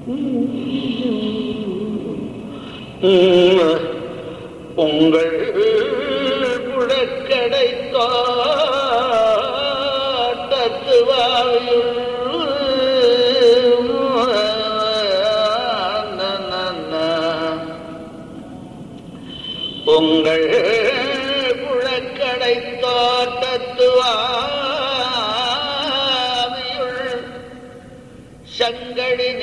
உங்கள் புழக்கடை உங்கள் புழக்கடை தோட்டத்துவாவியுள் சங்கடி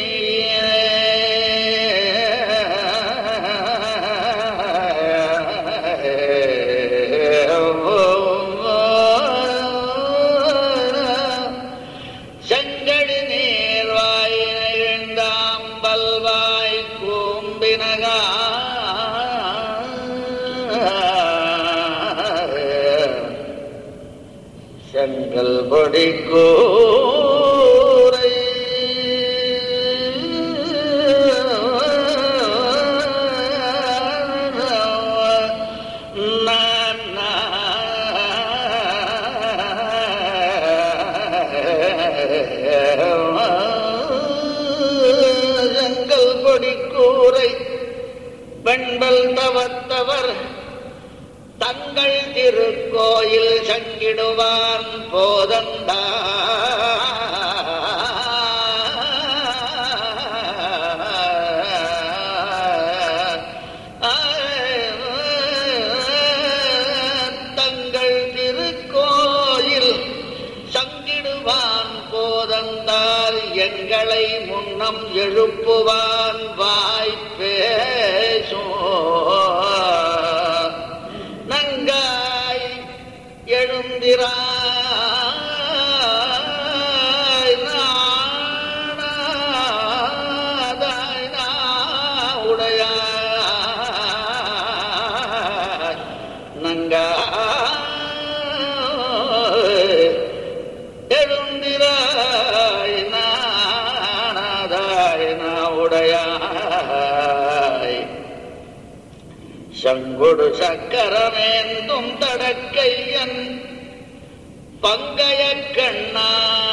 செங்கடி நீர்வாய் எழுந்தாம்பல்வாய் கூம்பினகா செங்கல் பொடி கூரை செங்கல் பொடி கூரை பெண்பல் தவத்தவர் தங்கள் திருக்கோயில் சங்கிடுவான் போதந்தா தங்கள் திருக்கோயில் சங்கிடுவான் போதந்தால் எங்களை முன்னம் எழுப்புவான் வாய்ப்பேசோ நங்காய் எழுந்திராய் நாடாதாய் நாவுடையாய் நங்காய் எழுந்திராய் நாடாதாய் நாவுடையாய் சங்கொடு சக்கரமேந்தும் தடக்கையன் பங்கைய கண்ணா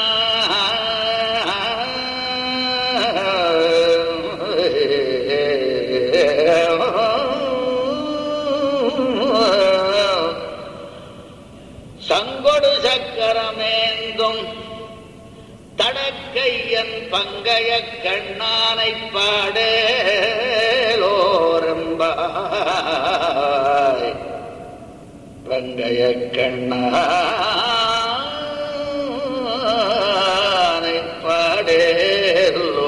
சங்கொடு சக்கரமேந்தும் தடக்கையன் பங்கைய கண்ணானை பாடேலோரம்பாய் பங்கைய கண்ணானை பாடேலோ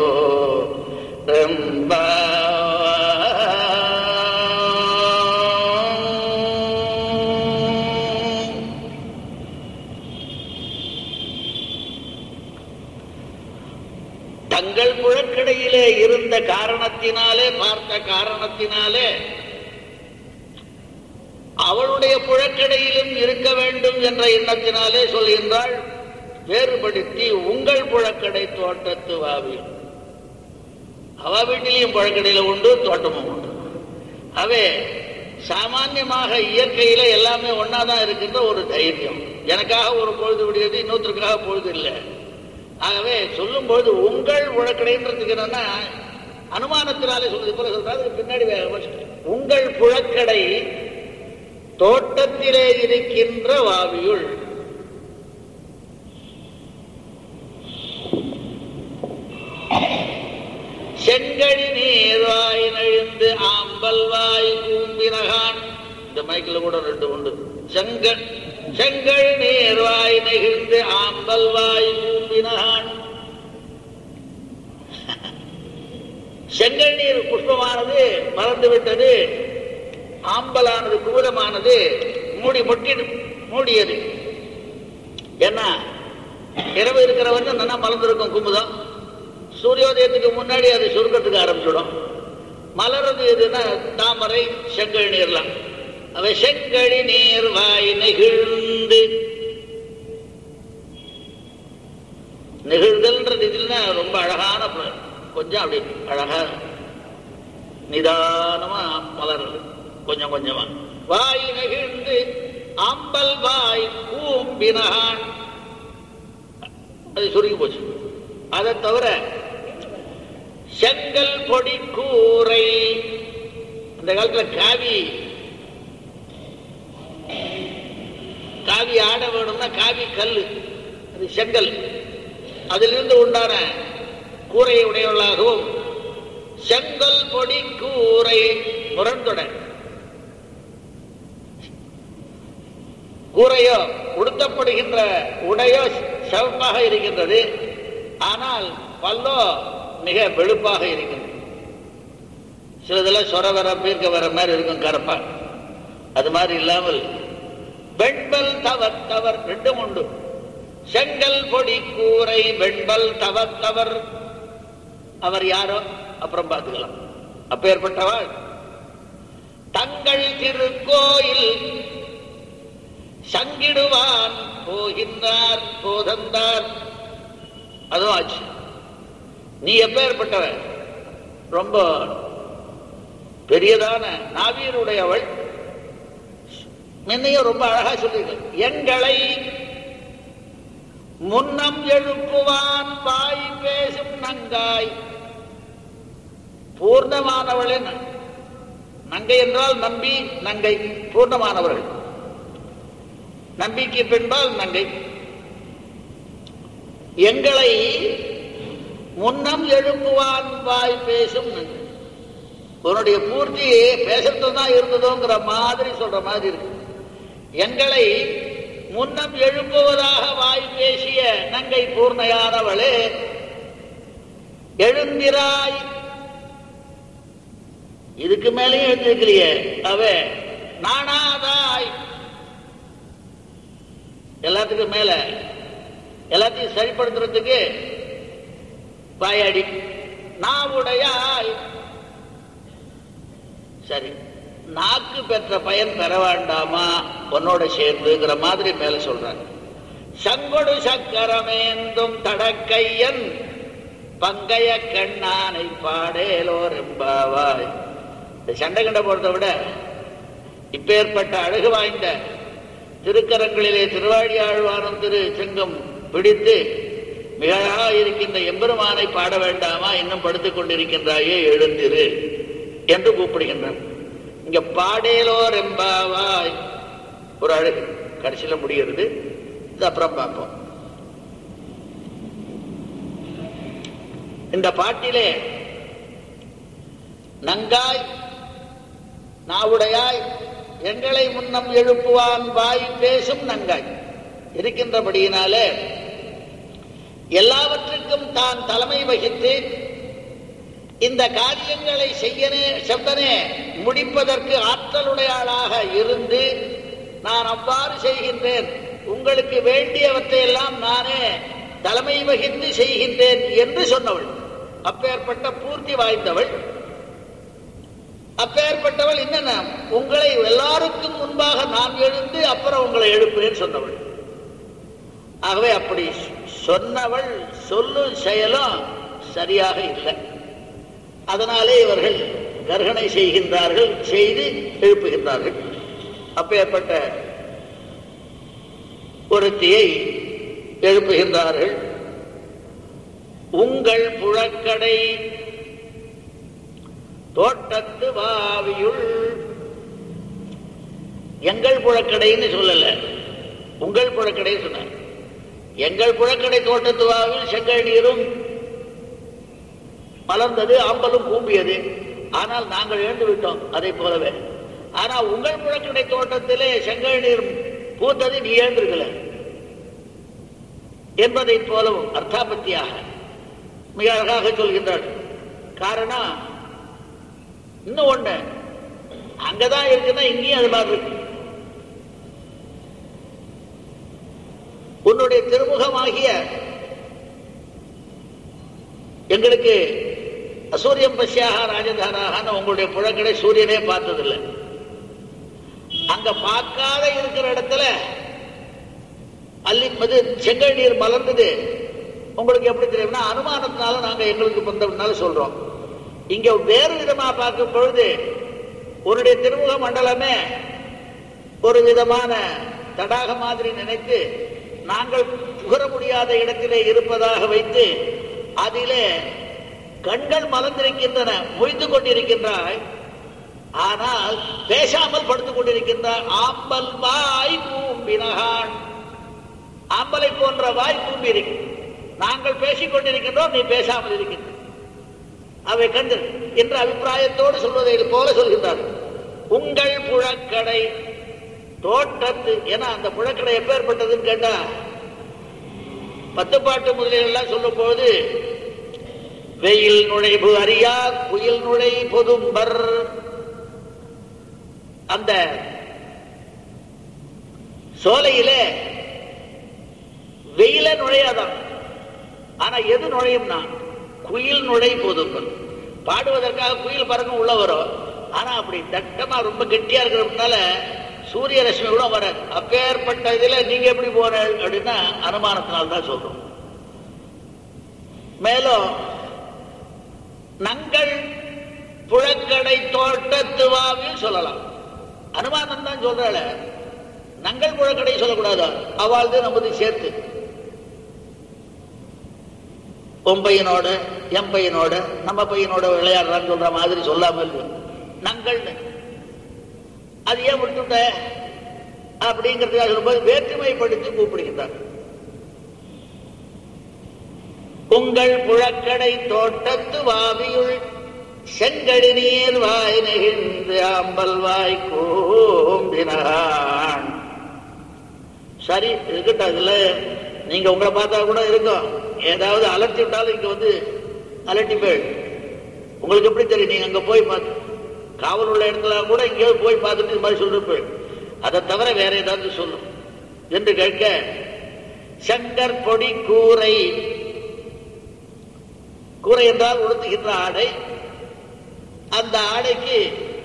ரெம்பா தங்கள் புழக்கடையிலே இருந்த காரணத்தினாலே பார்த்த காரணத்தினாலே அவளுடைய புழக்கடையிலும் இருக்க வேண்டும் என்ற எண்ணத்தினாலே சொல்கின்றாள் வேறுபடுத்தி உங்கள் புழக்கடை தோட்டத்து வாவி அவ வீட்டிலையும் புழக்கடையில உண்டு தோட்டமும் உண்டு அவே சாமான்யமாக இயற்கையில எல்லாமே ஒன்னாதான் இருக்கின்ற ஒரு தைரியம் எனக்காக ஒரு பொழுது விடியது இன்னொருத்தருக்காக பொழுது இல்லை ஆகவே சொல்லும் பொழுது உங்கள் புழக்கடைன்றதுக்கு என்னன்னா அனுமானத்தினாலே சொல்றது போல சொல்றாரு அதுக்கு பின்னாடி வேற விஷயம். உங்கள் புழக்கடை தோட்டத்திலே இருக்கின்ற வாவியுள் செங்கழி நீர்வாய் நழிந்து ஆம்பல் வாய் கூம்பினகான் இந்த மைக்கில் கூட ரெண்டு உண்டு செங்க செங்கழ் நீர்வாய் நெகிழ்ந்து ஆம்பல் வாய் கூம்பினகான் செங்கல் நீர் புஷ்பமானது மறந்து விட்டது ஆம்பலானது குமுதமானது மூடி முட்டி மூடியது என்ன இரவு இருக்கிறவங்க நல்லா மலர்ந்திருக்கும் குமுதம் சூரியோதயத்துக்கு முன்னாடி அது சுருக்கத்துக்கு ஆரம்பிச்சிடும் மலர்றது எதுன்னா தாமரை செங்கல் நீர்லாம் அவை செங்கழி நீர் வாய் நெகிழ்ந்து நெகிழ்தல்ன்றது இதுல ரொம்ப அழகான ப- கொஞ்சம் அப்படி அழகா நிதானமா மலருது கொஞ்சம் கொஞ்சமா வாய் நெகிழ்ந்து ஆம்பல் வாய் கூம்பினான் அது சுருங்கி போச்சு அதை தவிர செங்கல் பொடி கூரை அந்த காலத்துல காவி காவி ஆட வேணும்னா காவி கல் அது செங்கல் அதிலிருந்து உண்டான கூரையை உடையவர்களாகவும் செங்கல் பொடி கூரை முரண்தொடர் கூரையோ உடுத்தப்படுகின்ற உடையோ சிவப்பாக இருக்கின்றது ஆனால் பல்லோ மிக வெளுப்பாக இருக்கின்றது சிலதெல்லாம் சொர வர பீர்க்க வர மாதிரி இருக்கும் கரப்பா அது மாதிரி இல்லாமல் வெண்பல் தவர் தவர் ரெண்டும் உண்டு செங்கல் பொடி கூரை வெண்பல் தவர் தவர் அவர் யாரோ அப்புறம் பார்த்துக்கலாம் அப்பேற்பட்டவள் தங்கள் திருக்கோயில் சங்கிடுவான் போகின்றார் போதந்தார் அதுவும் ஆச்சு நீ எப்பேற்பட்டவன் ரொம்ப பெரியதான நாவீருடையவள் என்னையும் ரொம்ப அழகா சொல்லியிருக்க எங்களை முன்னம் எழுப்புவான் வாய் பேசும் நங்காய் பூர்ணமானவளே ந- நங்கை என்றால் நம்பி நங்கை பூர்ணமானவர்கள் நம்பிக்கை பெண்பால் நங்கை எங்களை முன்னம் எழுப்புவான் வாய் பேசும் நங்கை உன்னுடைய பூர்த்தி பேசுறது தான் இருந்ததோங்கிற மாதிரி சொல்ற மாதிரி இருக்கு எங்களை முன்னம் எழுப்புவதாக வாய் பேசிய நங்கை பூர்ணையானவளே எழுந்திராய் இதுக்கு மேலேயும் எழுந்திருக்கிறியே அவ நானாதாய் எல்லாத்துக்கும் மேல எல்லாத்தையும் சரிப்படுத்துறதுக்கு வாயாடி நாவுடையாய் சரி நாக்கு பெற்ற பயன் பெற வேண்டாமா உன்னோட சேர்ந்துங்கிற மாதிரி மேல சொல்றாங்க சங்கொடு சக்கரமேந்தும் தடக்கையன் பங்கைய கண்ணானை பாடேலோர் எம்பாவாய் இந்த சண்டை கண்ட போறதை விட இப்பேற்பட்ட அழகு வாய்ந்த திருக்கரங்களிலே திருவாழி ஆழ்வாரும் திரு செங்கம் பிடித்து மிக அழகா இருக்கின்ற எம்பெருமானை பாட வேண்டாமா இன்னும் படுத்துக் கொண்டிருக்கின்றாயே எழுந்திரு என்று கூப்பிடுகின்றார் இங்க பாடேலோர் எம்பாவாய் ஒரு அழகு கடைசியில முடிகிறது இது அப்புறம் பார்ப்போம் இந்த பாட்டிலே நங்காய் நாவுடையாய் எங்களை முன்னம் எழுப்புவான் வாய் பேசும் நங்காய் இருக்கின்றபடியினாலே எல்லாவற்றுக்கும் தான் தலைமை வகித்து இந்த காரியங்களை செய்யனே செவ்வனே முடிப்பதற்கு ஆற்றலுடையாளாக இருந்து நான் அவ்வாறு செய்கின்றேன் உங்களுக்கு வேண்டியவற்றை எல்லாம் நானே தலைமை வகித்து செய்கின்றேன் என்று சொன்னவள் அப்பேற்பட்ட பூர்த்தி வாய்ந்தவள் அப்பேற்பட்டவள் என்னென்ன உங்களை எல்லாருக்கும் முன்பாக நான் எழுந்து அப்புறம் உங்களை எழுப்புறேன்னு சொன்னவள் ஆகவே அப்படி சொன்னவள் சொல்லும் செயலும் சரியாக இல்லை அதனாலே இவர்கள் கர்ஹனை செய்கின்றார்கள் செய்து எழுப்புகின்றார்கள் அப்பேற்பட்ட ஒருத்தியை எழுப்புகின்றார்கள் உங்கள் புழக்கடை தோட்டத்து வாவியுள் எங்கள் புழக்கடைன்னு சொல்லல உங்கள் புழக்கடை சொன்னார் எங்கள் புழக்கடை தோட்டத்து வாவில் செங்கல் நீரும் மலர்ந்தது ஆம்பலும் கூம்பியது ஆனால் நாங்கள் எழுந்து விட்டோம் அதை போலவே ஆனா உங்கள் புழக்கடை தோட்டத்திலே செங்கல் நீர் பூத்தது நீ எழுந்திருக்கல என்பதை போலவும் அர்த்தாபத்தியாக மிக அழகாக சொல்கின்றார் காரணம் இன்னும் ஒண்ணு அங்கதான் இருக்குன்னா இங்கேயும் அது மாதிரி இருக்கு உன்னுடைய திருமுகமாகிய எங்களுக்கு அசூரியம் பசியாக ராஜதாராக உங்களுடைய புழக்கடை சூரியனே பார்த்ததில்லை அங்க பார்க்காத இருக்கிற இடத்துல அள்ளி மது செங்கல் நீர் மலர்ந்தது உங்களுக்கு எப்படி தெரியும்னா அனுமானத்தினால நாங்க எங்களுக்கு பந்தம்னால சொல்றோம் இங்க வேறு விதமா பார்க்கும் பொழுது உன்னுடைய திருமுக மண்டலமே ஒரு விதமான தடாக மாதிரி நினைத்து நாங்கள் புகர முடியாத இடத்திலே இருப்பதாக வைத்து அதிலே கண்கள் மலர்ந்திருக்கின்றன மொய்த்து கொண்டிருக்கின்றாய் ஆனால் பேசாமல் படுத்துக் கொண்டிருக்கின்றாய் ஆம்பல் வாய் பூம்பினகான் ஆம்பலை போன்ற வாய் பூம்பி இருக்கு நாங்கள் பேசிக் கொண்டிருக்கின்றோம் நீ பேசாமல் இருக்கின்ற அவை கண்டு என்ற அபிப்பிராயத்தோடு சொல்வதை போல சொல்கின்றார் உங்கள் புழக்கடை தோட்டத்து ஏன்னா அந்த புழக்கடை எப்பேற்பட்டதுன்னு கேட்டா பத்து பாட்டு முதலியெல்லாம் சொல்லும் போது வெயில் நுழைவு அறியா குயில் நுழை பொதும்பர் அந்த சோலையிலே வெயில நுழையாதான் ஆனா எது நுழையும்னா குயில் நுழை பொதும்பர் பாடுவதற்காக குயில் பறக்கும் உள்ள வரும் ஆனா அப்படி தட்டமா ரொம்ப கெட்டியா இருக்கிறதுனால சூரிய ரஷ்மி கூட வராது அப்பேற்பட்ட இதுல நீங்க எப்படி போற அப்படின்னா அனுமானத்தினால தான் சொல்றோம் மேலும் நங்கள் புழக்கடை தோட்டத்து வாவில் சொல்லலாம் அனுமானம் தான் சொல்றாள் நங்கள் புழக்கடை சொல்லக்கூடாதா அவள்து நமது சேர்த்து உன் பையனோட என் பையனோட நம்ம பையனோட விளையாடுறான்னு சொல்ற மாதிரி சொல்லாமல் நங்கள்னு அது ஏன் விட்டுட்ட அப்படிங்கிறதுக்காக சொல்லும்போது வேற்றுமைப்படுத்தி கூப்பிடுகின்றார் உங்கள் புழக்கடை தோட்டத்து வாவியுள் செங்கடி நீர் வாய் நெகிழ்ந்து ஆம்பல் வாய் கூம்பினான் சரி இருக்கட்டும் அதுல நீங்க உங்களை பார்த்தா கூட இருக்கும் ஏதாவது அலர்த்தி விட்டாலும் இங்க வந்து அலட்டி போய் உங்களுக்கு எப்படி தெரியும் நீங்க அங்க போய் பார்த்து காவல் உள்ள இடத்துல கூட எங்கேயாவது போய் பார்த்துட்டு இது மாதிரி சொல்லிருப்ப அதை தவிர வேற ஏதாவது சொல்லும் என்று கேட்க சங்கர் பொடி கூரை கூரை என்றால் உடுத்துகின்ற ஆடை அந்த ஆடைக்கு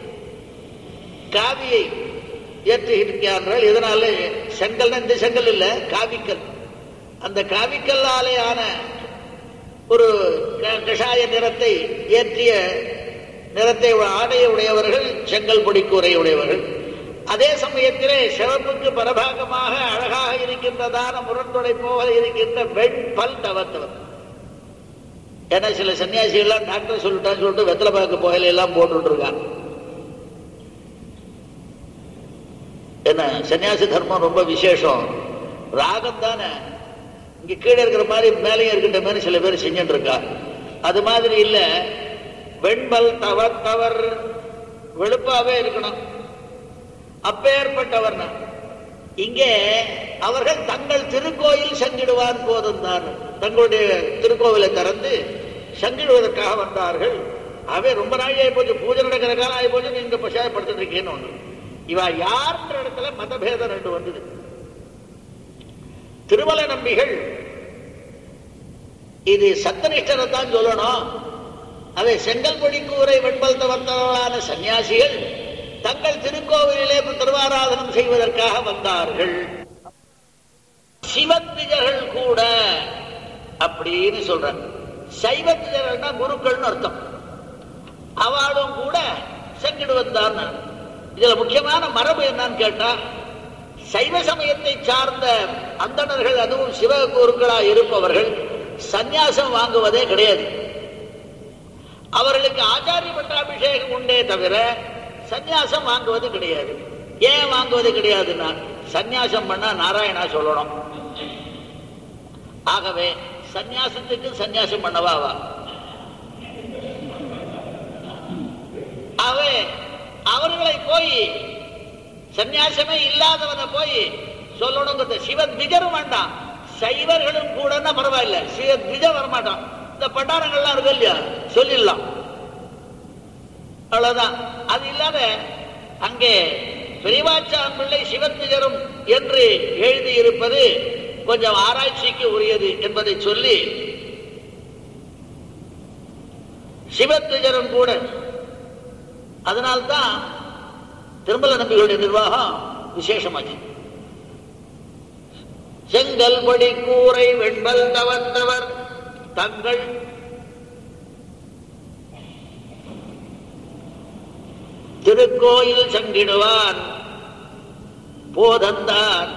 காவியை ஏற்றுகிறார்கள் இதனால செங்கல் இந்த செங்கல் இல்ல காவிக்கல் அந்த காவிக்கல்லாலே ஆன ஒரு க- கஷாய நிறத்தை ஏற்றிய நிறத்தை உ- ஆடையை உடையவர்கள் செங்கல் பொடி கூரை உடையவர்கள் அதே சமயத்திலே சிவப்புக்கு பரபாகமாக அழகாக இருக்கின்றதான முரண்தொடை போக இருக்கின்ற வெண்பல் தவத்தவர் ஏன்னா சில சன்னியாசிகள்லாம் டாக்டர் சொல்லிட்டான்னு சொல்லிட்டு வெத்தலை பாக்கு புகையில எல்லாம் போட்டுட்டு இருக்காங்க என்ன சன்னியாசி தர்மம் ரொம்ப விசேஷம் ராகம் தானே இங்க கீழே இருக்கிற மாதிரி மேலேயும் இருக்கின்ற மாதிரி சில பேர் செஞ்சுட்டு இருக்கா அது மாதிரி இல்ல வெண்பல் தவர் தவர் வெளுப்பாவே இருக்கணும் அப்பேற்பட்டவர்னா இங்கே அவர்கள் தங்கள் திருக்கோயில் சங்கிடுவான் போதும் தான் தங்களுடைய திருக்கோவிலை திறந்து சங்கிடுவதற்காக வந்தார்கள் அவே ரொம்ப நாள் ஆகி போச்சு பூஜை நடக்கிற காலம் ஆகி போச்சு நீங்க பசாயப்படுத்திட்டு இருக்கேன்னு ஒண்ணு இவ யார்ன்ற இடத்துல மதபேதம் ரெண்டு வந்தது திருமல நம்பிகள் இது சத்தனிஷ்டரை தான் சொல்லணும் அவை செங்கல் பொடி கூரை வெண்பல் தவத்தவர்களான சன்னியாசிகள் தங்கள் திருக்கோவிலிலே திருவாராதனம் செய்வதற்காக வந்தார்கள் சிவத்திஜர்கள் கூட அப்படின்னு சொல்றாங்க சைவத்திஜர்கள்னா குருக்கள்னு அர்த்தம் அவளும் கூட செங்கிடு வந்தான் இதுல முக்கியமான மரபு என்னன்னு கேட்டா சைவ சமயத்தை சார்ந்த அந்தணர்கள் அதுவும் சிவ குருக்களா இருப்பவர்கள் சந்நியாசம் வாங்குவதே கிடையாது அவர்களுக்கு ஆச்சாரிய பட்டாபிஷேகம் உண்டே தவிர சந்நியாசம் வாங்குவது கிடையாது ஏன் வாங்குவது கிடையாதுன்னா சந்நியாசம் பண்ணா நாராயணா சொல்லணும் ஆகவே சந்நியாசத்துக்கு சந்நியாசம் பண்ணவா வா ஆகவே அவர்களை போய் சந்நியாசமே இல்லாதவனை போய் சொல்லணுங்கிறது சிவத்விஜரும் வேண்டாம் சைவர்களும் கூடன்னா பரவாயில்ல சிவத்விஜ வரமாட்டான் இந்த பண்டாரங்கள்லாம் இருக்கு இல்லையா சொல்லிடலாம் அவ்வளவுதான் அது இல்லாத அங்கே பெரியவாச்சான் பிள்ளை சிவத்விஜரும் என்று எழுதியிருப்பது கொஞ்சம் ஆராய்ச்சிக்கு உரியது என்பதை சொல்லி சிவத்விஜரும் கூட அதனால்தான் திருமல நம்பிகளுடைய நிர்வாகம் விசேஷமாச்சு செங்கல் படி கூரை வெண்பல் தவத்தவர் தங்கள் திருக்கோயில் சங்கிடுவான் போதந்தான்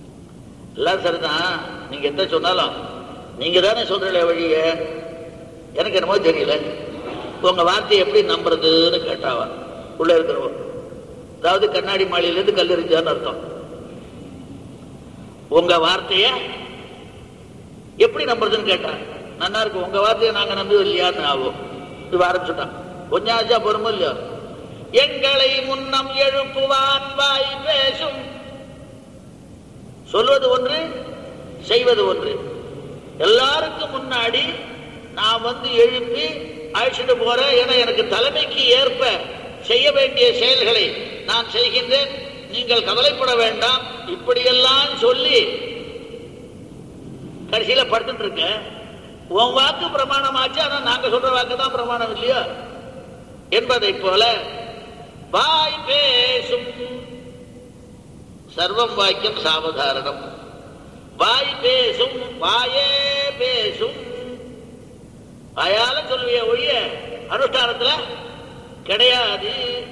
எல்லாம் சரிதான் நீங்க எந்த சொன்னாலும் நீங்க தானே சொல்றீங்க வழிய எனக்கு என்னமோ தெரியல உங்க வார்த்தையை எப்படி நம்புறதுன்னு கேட்டாவா உள்ள இருக்கிறவன் அதாவது கண்ணாடி மாளிகையிலேருந்து கல்லெறிஞ்சான்னு அர்த்தம் உங்க வார்த்தைய எப்படி நம்புறதுன்னு கேட்டான் நன்னா இருக்கு உங்க வார்த்தையை நாங்க நம்புவோம் இல்லையான்னு ஆகும் இது ஆரம்பிச்சுட்டான் கொஞ்சம் ஆச்சா பொறுமை இல்லையா எங்களை முன்னம் எழுப்புவான் வாய் பேசும் சொல்வது ஒன்று செய்வது ஒன்று எல்லாருக்கும் முன்னாடி நான் வந்து எழுப்பி அழைச்சிட்டு போறேன் ஏன்னா எனக்கு தலைமைக்கு ஏற்ப செய்ய வேண்டிய செயல்களை நான் செய்கின்றேன் நீங்கள் கவலைப்பட வேண்டாம் இப்படியெல்லாம் சொல்லி கடைசியில படுத்துட்டு இருக்க உன் வாக்கு பிரமாணமாச்சு ஆனா நாங்க சொல்ற வாக்கு தான் பிரமாணம் இல்லையா என்பதை போல வாய் பேசும் சர்வம் வாக்கியம் சாவதாரணம் வாய் பேசும் வாயே பேசும் வாயால சொல்லுவிய ஒழிய அனுஷ்டானத்துல கிடையாது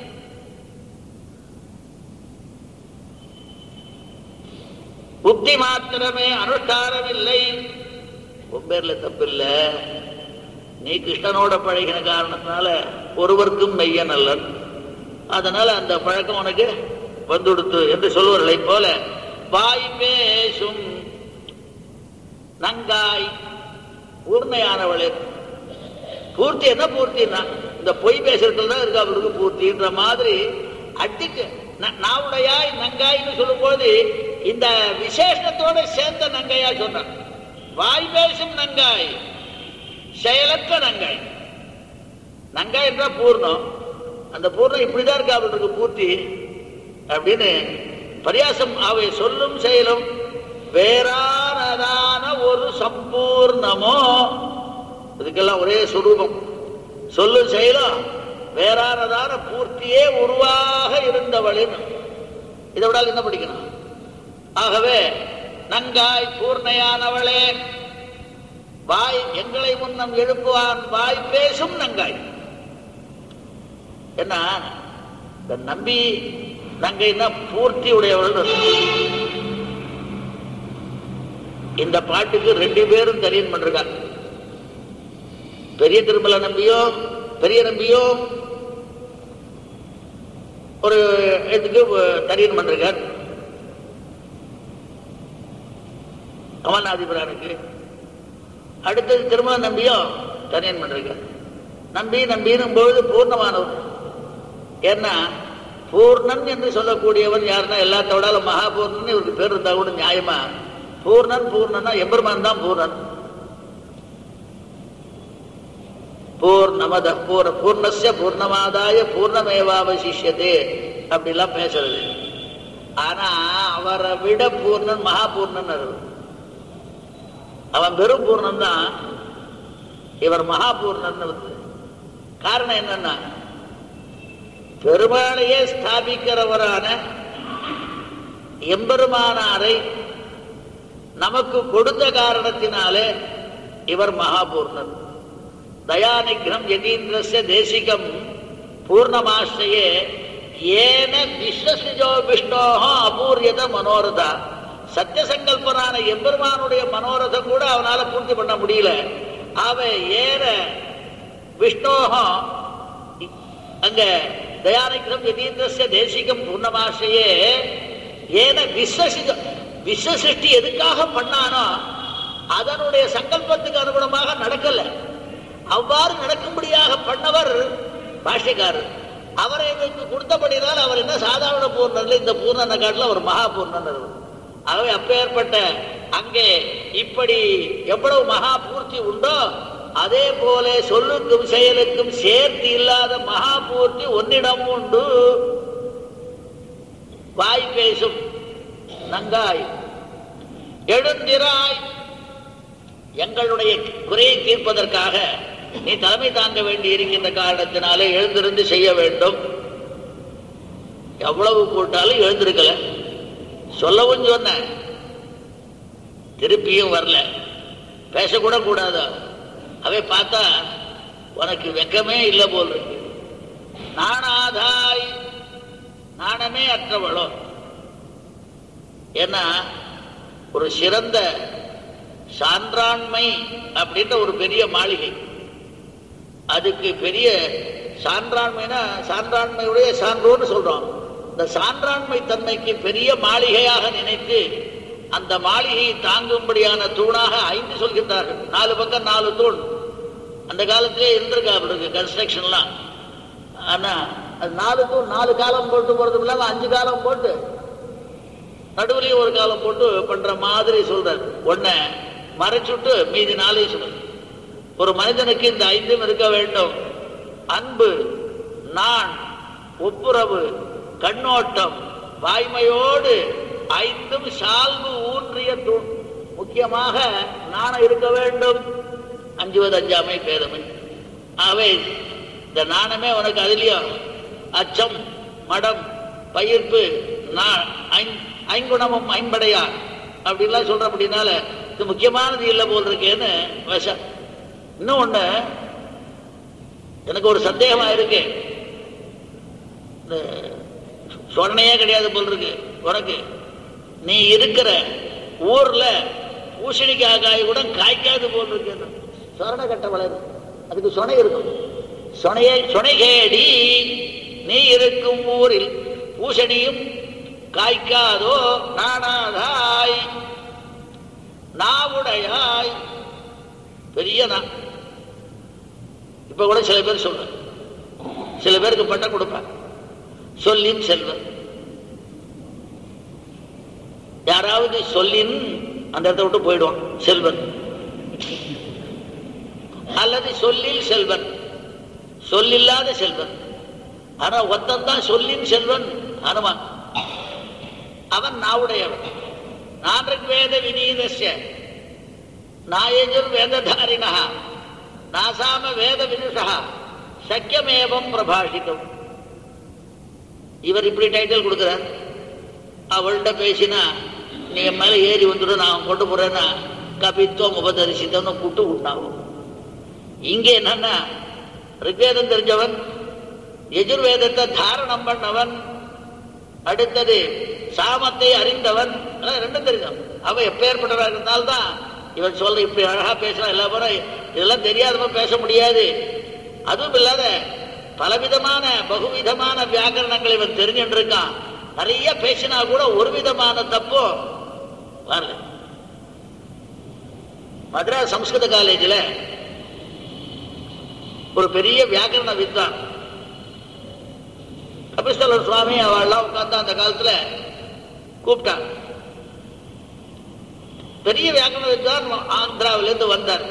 புத்தி மாத்திரமே அனுஷ்டானம் இல்லை உன் பேர்ல தப்பில்ல நீ கிருஷ்ணனோட பழகின காரணத்தினால ஒருவருக்கும் மெய்ய நல்லன் அதனால அந்த பழக்கம் உனக்கு வந்துடுத்து என்று சொல்வர்களை போல வாய் பேசும் நங்காய் பூர்ணையானவளே பூர்த்தி என்ன பூர்த்தின்னா இந்த பொய் பேசுறதுல தான் இருக்கு அவருக்கு பூர்த்தின்ற மாதிரி அடிக்க நாவுடையாய் நங்காய்னு சொல்லும்போது இந்த விசேஷத்தோட சேர்ந்த நங்கையா சொன்னான் வாய் பேசும் நங்காய் செயலற்ற நங்காய் நங்காய் என்றா பூர்ணம் அந்த பூர்ணம் இப்படிதான் இருக்கு அவருக்கு பூர்த்தி அப்படின்னு பரியாசம் அவை சொல்லும் செயலும் வேறானதான ஒரு சம்பூர்ணமோ இதுக்கெல்லாம் ஒரே சுரூபம் சொல்லும் செயலும் வேறானதான பூர்த்தியே உருவாக இருந்தவளின் இதை விடால் என்ன படிக்கணும் ஆகவே நங்காய் பூர்ணையானவளே வாய் எங்களை முன்னம் எழுப்புவான் வாய் பேசும் நங்காய் என்ன இந்த நம்பி நங்கைன்னா பூர்த்தி உடையவள் இந்த பாட்டுக்கு ரெண்டு பேரும் தரியன் பண்றாங்க பெரிய திருமல நம்பியோ பெரிய நம்பியோ ஒரு இதுக்கு தரியன் பண்றார் கமல்நாதிபுரானுக்கு அடுத்தது திருமல நம்பியோ தனியன் பண்றாங்க நம்பி நம்பினும் பொழுது பூர்ணமானவர் ஏன்னா பூர்ணன் என்று சொல்லக்கூடியவன் யாருன்னா எல்லாத்தோட மகாபூர்ணன் இவருக்கு பேர் இருந்தா கூட நியாயமா பூர்ணன் பூர்ணனா எம்பெருமான் தான் பூர்ணன் பூர்ணமத பூர்ண பூர்ணஸ்ய பூர்ணமாதாய பூர்ணமேவாவசிஷ்யதே அப்படிலாம் பேசுறது ஆனா அவரை விட பூர்ணன் மகாபூர்ணன் இருக்கு அவன் பெரும் பூர்ணன் தான் இவர் மகாபூர்ணன் காரணம் என்னன்னா பெருமாளையே ஸ்தாபிக்கிறவரான எம்பெருமானாரை நமக்கு கொடுத்த காரணத்தினாலே இவர் மகாபூர்ணர் தயாநிகிரம் யதீந்திரஸ்ய தேசிகம் பூர்ணமாசிரியே ஏன விஸ்வசிஜோ விஷ்ணோஹோ அபூரியத மனோரதா சத்தியசங்கல்பனான எம்பெருமானுடைய மனோரதம் கூட அவனால பூர்த்தி பண்ண முடியல அவ ஏற விஷ்ணோஹோ அங்க தயாநிகிரம் யதீந்திரஸ்ய தேசிகம் பூர்ணமாசிரியே ஏன விஸ்வசிஜ விஸ்வசிருஷ்டி எதுக்காக பண்ணானோ அதனுடைய சங்கல்பத்துக்கு அனுகுணமாக நடக்கல அவ்வாறு நடக்கும்படியாக பண்ணவர் பாஷ்யக்காரர் அவரை எங்களுக்கு கொடுத்தபடினால் அவர் என்ன சாதாரண பூர்ணன்ல இந்த பூர்ணனை காட்டில் அவர் மகா பூர்ணன் ஆகவே அப்பேற்பட்ட அங்கே இப்படி எவ்வளவு மகா பூர்த்தி உண்டோ அதே போல சொல்லுக்கும் செயலுக்கும் சேர்த்து இல்லாத மகா பூர்த்தி ஒன்னிடம் உண்டு வாய் பேசும் நங்காய் எழுந்திராய் எங்களுடைய குறையை தீர்ப்பதற்காக நீ தலைமை தாங்க வேண்டி இருக்கின்ற காரணத்தினாலே எழுந்திருந்து செய்ய வேண்டும் எவ்வளவு கூட்டாலும் எழுந்திருக்கல சொல்லவும் சொன்ன திருப்பியும் வரல பேசக்கூட கூடாதா அவை பார்த்தா உனக்கு வெக்கமே இல்லை போல் இருக்கு நாணாதாய் நாணமே அற்றவளோ ஏன்னா ஒரு சிறந்த சான்றாண்மை அப்படின்ற ஒரு பெரிய மாளிகை அதுக்கு பெரிய சான்றாண்மைனா சான்றாண்மையுடைய சான்றோன்னு சொல்றோம் இந்த சான்றாண்மை தன்மைக்கு பெரிய மாளிகையாக நினைத்து அந்த மாளிகையை தாங்கும்படியான தூணாக ஐந்து சொல்கின்றார்கள் நாலு பக்கம் நாலு தூண் அந்த காலத்திலே இருந்திருக்கா அப்படி இருக்கு கன்ஸ்ட்ரக்ஷன்லாம் ஆனா அது நாலு தூண் நாலு காலம் போட்டு போறது இல்லாம அஞ்சு காலம் போட்டு நடுவுலயும் ஒரு காலம் போட்டு பண்ற மாதிரி சொல்றாரு ஒன்ன மறைச்சுட்டு மீதி நாளையும் சொல்றாரு ஒரு மனிதனுக்கு இந்த ஐந்தும் இருக்க வேண்டும் அன்பு நான் ஒப்புரவு கண்ணோட்டம் வாய்மையோடு ஐந்தும் சால்பு ஊன்றிய தூண் முக்கியமாக நாணம் இருக்க வேண்டும் அஞ்சுவது அஞ்சாமை பேதமை ஆகவே இந்த நாணமே உனக்கு அதுலயும் அச்சம் மடம் பயிர்ப்பு நா- ஐந்- ஐங்குணமும் ஐம்படையார் அப்படின்லாம் சொல்ற அப்படின்னால இது முக்கியமானது இல்லை போல் இருக்கேன்னு விஷம் இன்னும் ஒண்ணு எனக்கு ஒரு சந்தேகமா இருக்கு இந்த சொன்னையே கிடையாது போல் இருக்கு உனக்கு நீ இருக்கிற ஊர்ல பூசணிக்காய் காய் கூட காய்க்காது போல் இருக்கு சொரணை கட்ட வளரும் அதுக்கு சொனை இருக்கும் சொனையை சொனைகேடி நீ இருக்கும் ஊரில் பூசணியும் காய்க்காதோ நானாதாய் நாவுடையாய் பெரிய நா இப்ப கூட சில பேர் சொல்றேன் சில பேருக்கு பட்டம் கொடுப்பேன் சொல்லின் செல்வன் யாராவது சொல்லின் அந்த இடத்த விட்டு போயிடுவான் செல்வன் அல்லது சொல்லில் செல்வன் சொல்லில்லாத செல்வன் ஆனா ஒத்தன் தான் சொல்லின் செல்வன் அனுமான் அவன் நாவுடையவன் நான்கு வேத வினீதஸ்ய நாயஜுர் வேததாரிணா நாசாம வேத விதுஷா சக்கியமேவம் பிரபாஷிதம் இவர் இப்படி டைட்டில் கொடுக்கிறார் அவள்கிட்ட பேசினா நீ என் மேல ஏறி வந்துடும் நான் கொண்டு போறேன்னா கபித்துவம் உபதரிசித்தம்னு கூட்டு உண்டாகும் இங்க என்னன்னா ரிக்வேதம் தெரிஞ்சவன் எஜுர்வேதத்தை தாரணம் பண்ணவன் அடுத்தது சாமத்தை அறிந்தவன் எல்லாம் ரெண்டும் தெரிஞ்சவன் அவன் எப்பேற்பட்டவராக இருந்தால்தான் இவன் சொல்ற இப்படி அழகா பேசலாம் எல்லா முறை இதெல்லாம் தெரியாதவன் பேச முடியாது அதுவும் இல்லாத பலவிதமான பகுவிதமான வியாக்கரணங்களை இவன் தெரிஞ்சுட்டு இருக்கான் நிறைய பேசினா கூட ஒரு விதமான தப்போ வரல மദ്രാஸ் சம்ஸ்கிருத காலேஜில் ஒரு பெரிய வியாக்கரண வித்வான் கபிஸ்தலர் சுவாமி அவள்லாம் உட்கார்ந்து அந்த காலத்துல கூப்பிட்டான் பெரிய வியாக்கரண வித்வான் ஆந்திராவிலிருந்து வந்தார்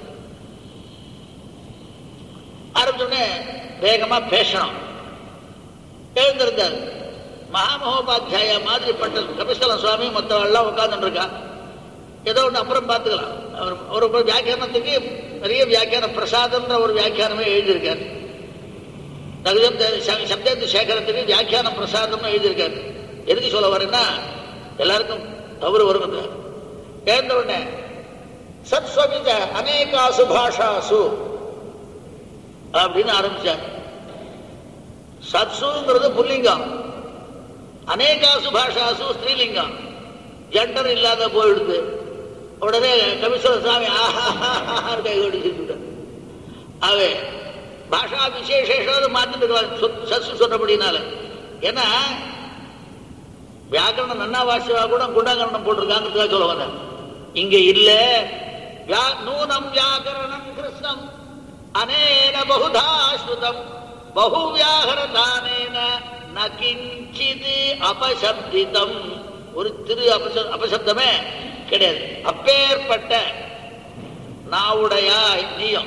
ஆரம்பிச்சோடனே வேகமா பேசணும் எழுந்திருந்தார் மகாமகோபாத்தியாய மாதிரி பட்ட கபிஸ்தலம் சுவாமி மற்றவெல்லாம் உட்கார்ந்துட்டு இருக்கா ஏதோ ஒன்று அப்புறம் பார்த்துக்கலாம் அவர் ஒரு ஒரு வியாக்கியானத்துக்கு பெரிய வியாக்கியான பிரசாதம்ன்ற ஒரு வியாக்கியானமே எழுதியிருக்காரு நகுதம் சப்தத்து சேகரத்துக்கு வியாக்கியான பிரசாதம்னு எழுதியிருக்காரு எதுக்கு சொல்ல வரேன்னா எல்லாருக்கும் தவறு வரும் எழுந்த உடனே சத்ஸ்வமித அநேகாசு பாஷாசு அப்படின்னு ஆரம்பிச்சார் சத்சுங்கிறது புல்லிங்கம் அநேகாசு பாஷாசு ஸ்ரீலிங்கம் ஜெண்டர் இல்லாத போயிடுது உடனே கமிஷனர் சுவாமி ஆஹா கை ஓடிச்சுட்டு அவே பாஷா விசேஷம் மாத்திட்டு இருக்கலாம் சசு சொன்னபடினால ஏன்னா வியாக்கரணம் நன்னா வாசிவா கூட குண்டாகரணம் போட்டிருக்காங்கிறதுக்காக சொல்ல வந்தேன் இங்க இல்ல வியா- நூனம் வியாக்கரணம் கிருஷ்ணம் அனேன பகுதா ஸ்ருதம் பகு வியாகரதானேன ந கிஞ்சித் அபசப்திதம் ஒரு திரு அபச அபசப்தமே கிடையாது அப்பேற்பட்ட நாவுடையாய் நீயம்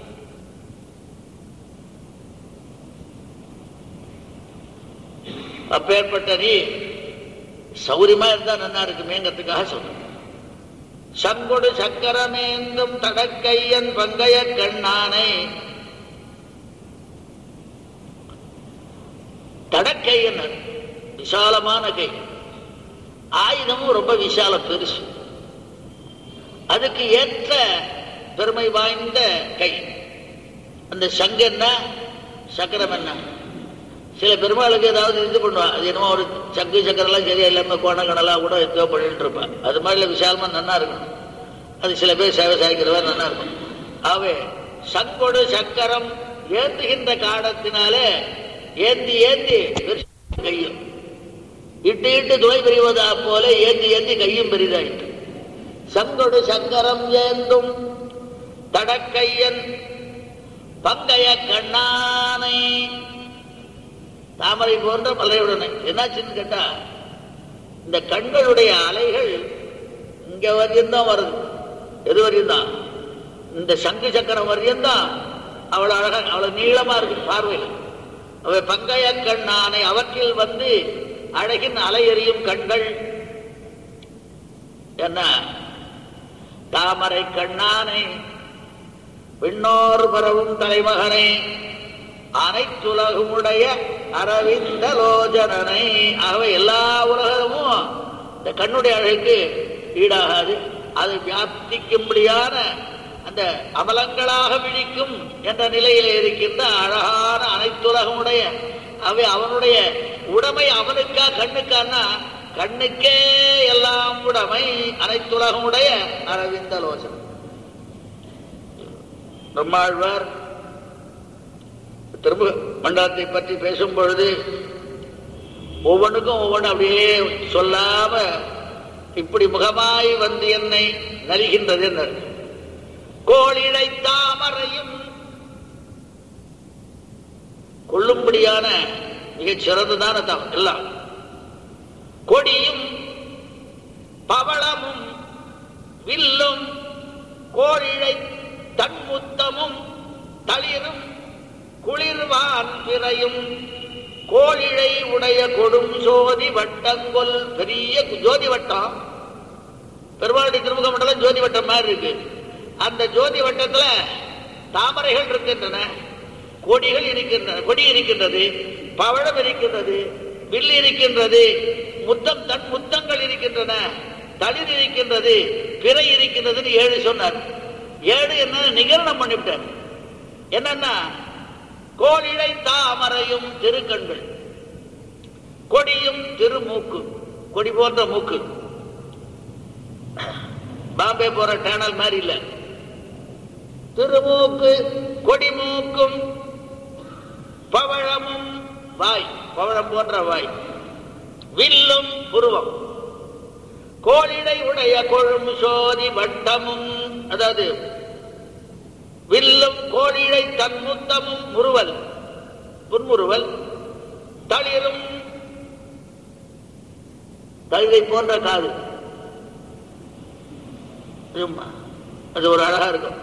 அப்பேற்பட்ட நீ சௌரியமா இருந்தா நல்லா இருக்குமேங்கிறதுக்காக சொல்றேன் சங்கொடு சக்கரமேந்தும் தடக்கையன் பங்கைய கண்ணானை தடக்கையன் விசாலமான கை ஆயுதமும் ரொம்ப விசால பெருசு அதுக்கு ஏற்ற பெருமை வாய்ந்த கை அந்த சங்கு என்ன சக்கரம் என்ன சில பெருமாளுக்கு ஏதாவது இது பண்ணுவான் அது என்னமோ ஒரு சங்கு சக்கரெல்லாம் சரியா இல்லாம கோணக்கடலாம் கூட எத்தோ பண்ணிட்டு இருப்பான் அது மாதிரி விசாலமா நன்னா இருக்கணும் அது சில பேர் சேவை சாய்க்கிறவா நன்னா இருக்கும் ஆகவே சங்கொடு சக்கரம் ஏந்துகின்ற காலத்தினாலே ஏந்தி ஏந்தி கையும் இட்டு இட்டு துணை பெறுவதா போல ஏந்தி ஏந்தி கையும் பெரிதாயிற்று சங்கொடு சக்கரம் ஏந்தும் தடக்கையன் பங்கைய கண்ணானை தாமரை போன்ற மலையுடனே என்னாச்சுன்னு கேட்டா இந்த கண்களுடைய அலைகள் இங்க வரையும் தான் வருது எது வரையும் தான் இந்த சங்கு சக்கரம் வரையும் தான் அவ்வளவு அழகா அவ்வளவு நீளமா இருக்கு பார்வையில் அவை பங்கைய கண்ணானை அவற்றில் வந்து அழகின் அலை எறியும் கண்கள் என்ன தாமரை கண்ணானை விண்ணோர் பரவும் தலைமகனை அனைத்துலகமுடைய அரவிந்த லோஜனனை ஆகவே எல்லா உலகமும் இந்த கண்ணுடைய அழகுக்கு ஈடாகாது அது வியாப்திக்கும்படியான அந்த அமலங்களாக விழிக்கும் என்ற நிலையிலே இருக்கின்ற அழகான அனைத்துலகமுடைய அவை அவனுடைய உடைமை அவனுக்கா கண்ணுக்கான்னா கண்ணுக்கே எல்லாம் உடைமை அனைத்துலகமுடைய அரவிந்த லோசனம் நம்மாழ்வார் திரும்ப மண்டலத்தை பற்றி பேசும் பொழுது ஒவ்வொன்றுக்கும் ஒவ்வொன்று அப்படியே சொல்லாம இப்படி முகமாய் வந்து என்னை நல்கின்றது என்ன கோழிழை தாமரையும் கொள்ளும்படியான மிகச் சிறந்ததான தம் எல்லாம் கொடியும் பவளமும் வில்லும் கோழிழை தன்முத்தமும் தளிரும் குளிர்வான் பிறையும் கோழிழை உடைய கொடும் சோதி வட்டங்கொல் பெரிய ஜோதி வட்டம் பெருமாளுடைய திருமுக மண்டலம் ஜோதி வட்டம் மாதிரி இருக்கு அந்த ஜோதி வட்டத்துல தாமரைகள் இருக்கின்றன கொடிகள் இருக்கின்றன கொடி இருக்கின்றது பவழம் இருக்கின்றது வில் இருக்கின்றது முத்தம் தன் முத்தங்கள் இருக்கின்றன தளிர் இருக்கின்றது பிறை இருக்கின்றதுன்னு ஏழு சொன்னார் ஏழு என்ன நிகரணம் பண்ணிவிட்டார் என்னன்னா கோழிழை தாமரையும் திருக்கண்கள் கொடியும் திருமூக்கு கொடி போன்ற மூக்கு பாம்பே போற டேனல் மாதிரி இல்ல திருமூக்கு கொடிமூக்கும் பவழமும் வாய் பவழம் போன்ற வாய் வில்லும் புருவம் கோழிடை உடைய கொழும் சோதி வட்டமும் அதாவது வில்லும் கோழிழை தன்முத்தமும் முறுவல் புன்முறுவல் தளிரும் தழுவை போன்ற காது ஆமா. அது ஒரு அழகா இருக்கும்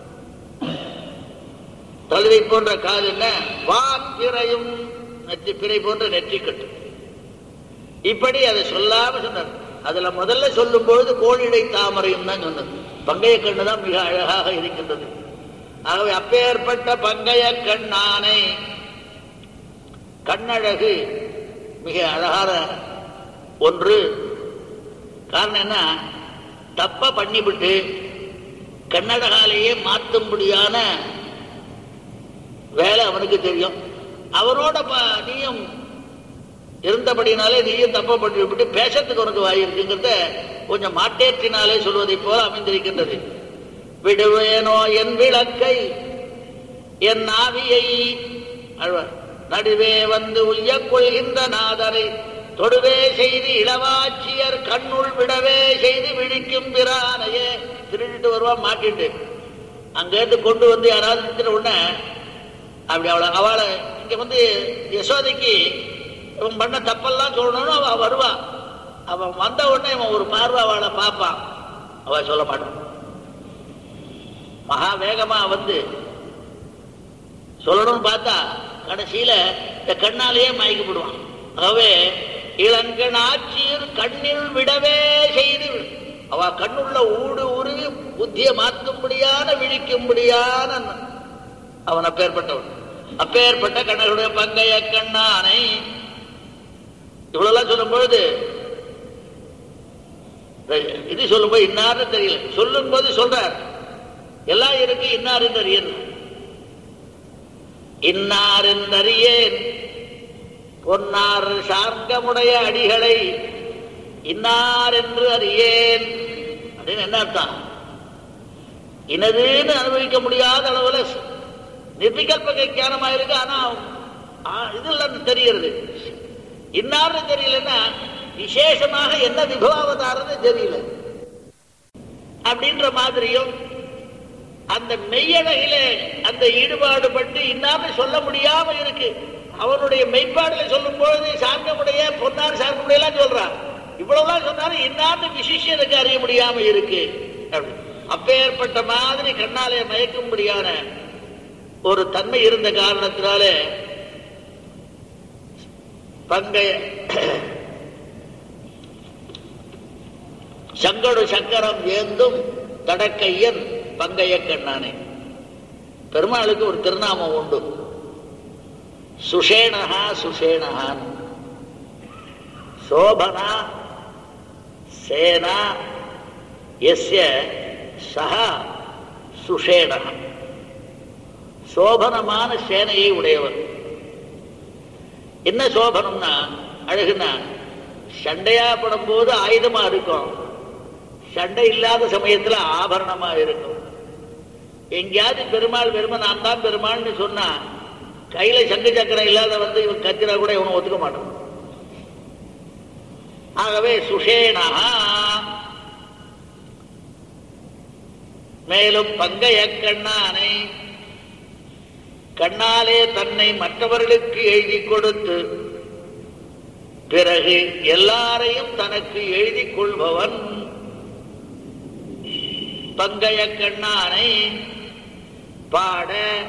தழுவை போன்ற காது என்ன வான் பிறையும் நெற்றி பிறை போன்ற நெற்றி கட்டு இப்படி அதை சொல்லாம சொன்னார் அதுல முதல்ல சொல்லும் பொழுது கோழிடை தாமரையும் தான் சொன்னது பங்கைய கண்ணு தான் மிக அழகாக இருக்கின்றது ஆகவே அப்பேற்பட்ட பங்கைய கண்ணானை கண்ணழகு மிக அழகான ஒன்று காரணம் என்ன தப்ப பண்ணிவிட்டு கண்ணழகாலேயே மாற்றும்படியான வேலை அவனுக்கு தெரியும் அவரோட ப- நீயும் இருந்தபடினாலே நீயும் தப்ப பண்ணி விட்டு பேசறதுக்கு உனக்கு வாய் இருக்குங்கிறத கொஞ்சம் மாட்டேற்றினாலே சொல்வதை போல அமைந்திருக்கின்றது விடுவேனோ என் விளக்கை என் ஆவியை அழ்வார் நடுவே வந்து உய்யக் கொள்கின்ற நாதரை தொடுவே செய்து இளவாட்சியர் கண்ணுள் விடவே செய்து விழிக்கும் பிரானையே திருடிட்டு வருவான் மாட்டிட்டு அங்கேருந்து கொண்டு வந்து யாராவது நிறுத்தின உடனே அப்படி அவளை அவளை இங்க வந்து யசோதைக்கு இவன் பண்ண தப்பெல்லாம் சொல்லணும்னு அவ வருவா அவன் வந்த உடனே இவன் ஒரு பார்வை அவளை பார்ப்பான் அவ சொல்ல மாட்டான் மகா வேகமா வந்து சொல்லணும்னு பார்த்தா கடைசியில இந்த கண்ணாலேயே மயக்கப்படுவான் ஆகவே இளங்கண் ஆட்சியர் கண்ணில் விடவே செய்து விடு. அவ கண்ணுள்ள ஊடு உருவி புத்திய மாற்றும்படியான விழிக்கும்படியான அவன் அப்பேற்பட்டவன் அப்பேற்பட்ட கண்ணர்களுடைய பங்கைய கண்ணானை இவ்வளவு சொல்லும் பொழுது இது சொல்லும்போது இன்னார்னு தெரியல சொல்லும் போது சொல்றார் எல்லாம் இருக்கு இன்னார் அறியன் இன்னார் அறியேன் பொன்னார் சார்க்கமுடைய அடிகளை இன்னார் என்று அறியேன் அப்படின்னு என்ன அர்த்தம் இனதுன்னு அனுபவிக்க முடியாத அளவுல நிர்விகல்ப ஞானமா இருக்கு ஆனா ஆ, இது இல்லைன்னு தெரிகிறது இன்னார்னு தெரியலன்னா விசேஷமாக என்ன விபவாவதாரன்னு தெரியல அப்படின்ற மாதிரியும் அந்த மெய்யழகில அந்த ஈடுபாடு பட்டு இன்னார்னு சொல்ல முடியாம இருக்கு அவனுடைய மெய்ப்பாடுல சொல்லும் பொழுது சார்ந்தமுடைய பொன்னார் சார்ந்தமுடைய எல்லாம் சொல்றான் இவ்வளவுதான் சொன்னாலும் இன்னார்னு விசிஷியனுக்கு அறிய முடியாம இருக்கு அப்படி. அப்பேற்பட்ட மாதிரி கண்ணாலே மயக்கும்படியான ஒரு தன்மை இருந்த காரணத்தினாலே பங்கைய சங்கடு சக்கரம் ஏந்தும் தடக்கையன் பங்கைய கண்ணானே பெருமாளுக்கு ஒரு திருநாமம் உண்டு சுஷேணஹா சுஷேணஹான் சோபனா சேனா எஸ்ய சஹா சுஷேணஹ சோபனமான சேனையை உடையவர் என்ன சோபனம்னா அழகுனா சண்டையா படும்போது ஆயுதமா இருக்கும் சண்டை இல்லாத சமயத்துல ஆபரணமா இருக்கும் எங்கேயாவது பெருமாள் பெருமை நான் தான் பெருமாள்னு சொன்னா கையில சங்கு சக்கரம் இல்லாத வந்து இவன் கத்திரா கூட இவனை ஒத்துக்க மாட்டான் ஆகவே சுஷேனா மேலும் பங்கைய கண்ணானை கண்ணாலே தன்னை மற்றவர்களுக்கு எழுதி கொடுத்து பிறகு எல்லாரையும் தனக்கு எழுதி கொள்பவன் பங்கைய கண்ணானை பாட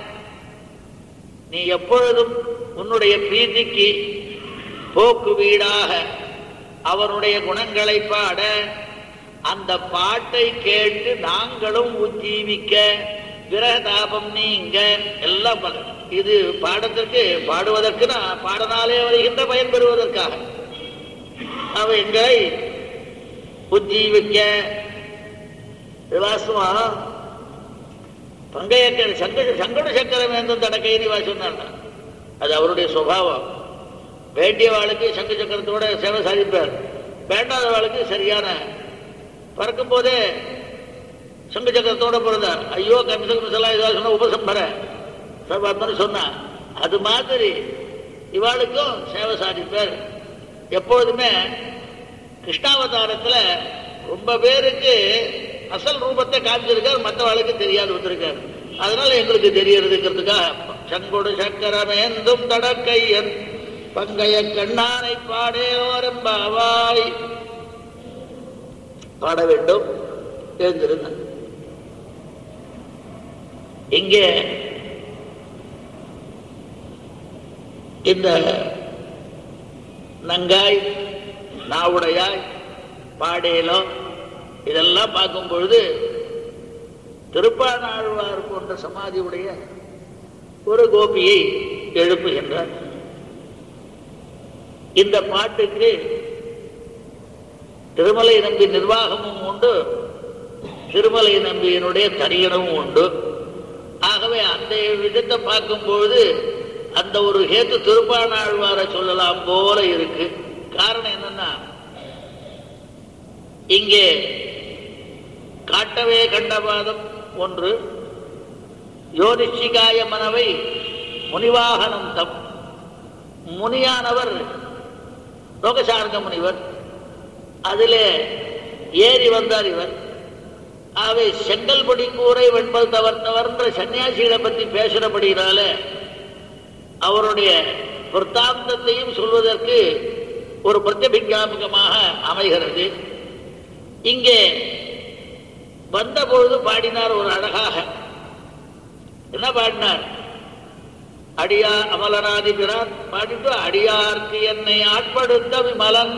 நீ எப்பொழுதும் உன்னுடைய பிரீதிக்கு போக்கு வீடாக அவனுடைய குணங்களை பாட அந்த பாட்டை கேட்டு நாங்களும் உஜ்ஜீவிக்க விரகதாபம் நீங்க எல்லாம் பல- இது பாடத்திற்கு பாடுவதற்கு நான் பாடனாலே வருகின்ற பயன் பெறுவதற்காக அவ எங்களை உஜ்ஜீவிக்க இது வாஸ்தவம் பங்கையக்கர் சங்க சங்கட சக்கரம் எந்த தடக்கைன்னு வா சொன்னாங்க அது அவருடைய சுபாவம் வேண்டிய வாளுக்கு சங்க சக்கரத்தோட சேவை சாதிப்பார் வேண்டாத வாளுக்கு சரியான பறக்கும் போதே சங்க சக்கரத்தோட பிறந்தார் ஐயோ கமிசக மிசலா ஏதாவது சொன்ன உபசம்பர சர்வாத்மன்னு சொன்னா அது மாதிரி இவாளுக்கும் சேவை சாதிப்பார் எப்பொழுதுமே கிருஷ்ணாவதாரத்துல ரொம்ப பேருக்கு அசல் ரூபத்தை காமிச்சிருக்கார் மற்றவாளுக்கு தெரியாது வந்திருக்கார் அதனால எங்களுக்கு தெரியறதுங்கிறதுக்காக சங்கொடு சக்கரமேந்தும் தடக்கையன் பங்கைய கண்ணானை பாடேரோரம்பாவாய் பாட வேண்டும் எழுந்திருந்தார் இங்கே இந்த நங்காய் நாவுடையாய் பாடேலோ இதெல்லாம் பார்க்கும் பொழுது திருப்பாணாழ்வார் போன்ற சமாதியுடைய ஒரு கோபியை எழுப்புகின்றார் இந்த பாட்டுக்கு திருமலை நம்பி நிர்வாகமும் உண்டு திருமலை நம்பியினுடைய தரியணமும் உண்டு ஆகவே அந்த விதத்தை பார்க்கும்போது அந்த ஒரு ஹேத்து திருப்பாணாழ்வாரை சொல்லலாம் போல இருக்கு காரணம் என்னன்னா இங்கே காட்டவே கண்டபாதம் ஒன்று யோதிஷிகாய மனவை முனிவாகனம் தம் முனியானவர் லோகசார்க முனிவர் அதிலே ஏறி வந்தார் இவர் ஆகவே செங்கல்படி கூரை வெண்பல் தவர்த்தவர்ன்ற சன்னியாசிகளை பற்றி பேசுறபடினால அவருடைய விற்த்தாந்தத்தையும் சொல்வதற்கு ஒரு பிரத்யபிஜாபகமாக அமைகிறது இங்கே வந்தபொழுது பாடினார் ஒரு அழகாக என்ன பாடினார் அடியா அமலனாதி பிரான் பாடிட்டு அடியார்க்கு என்னை ஆட்படுத்த விமலன்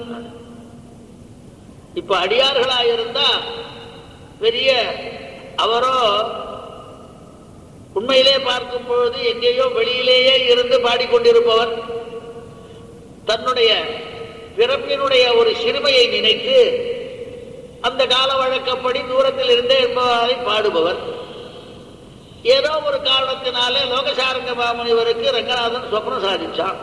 இப்ப அடியார்களாயிருந்தா பெரிய அவரோ உண்மையிலே பார்க்கும் பொழுது எங்கேயோ வெளியிலேயே இருந்து பாடிக்கொண்டிருப்பவர் தன்னுடைய பிறப்பினுடைய ஒரு சிறுமையை நினைத்து அந்த கால வழக்கப்படி தூரத்தில் இருந்தே என்பவரை பாடுபவர் ஏதோ ஒரு காரணத்தினாலே லோகசாரங்க மாமுனிவருக்கு ரங்கநாதன் சொப்னம் சாதிச்சான்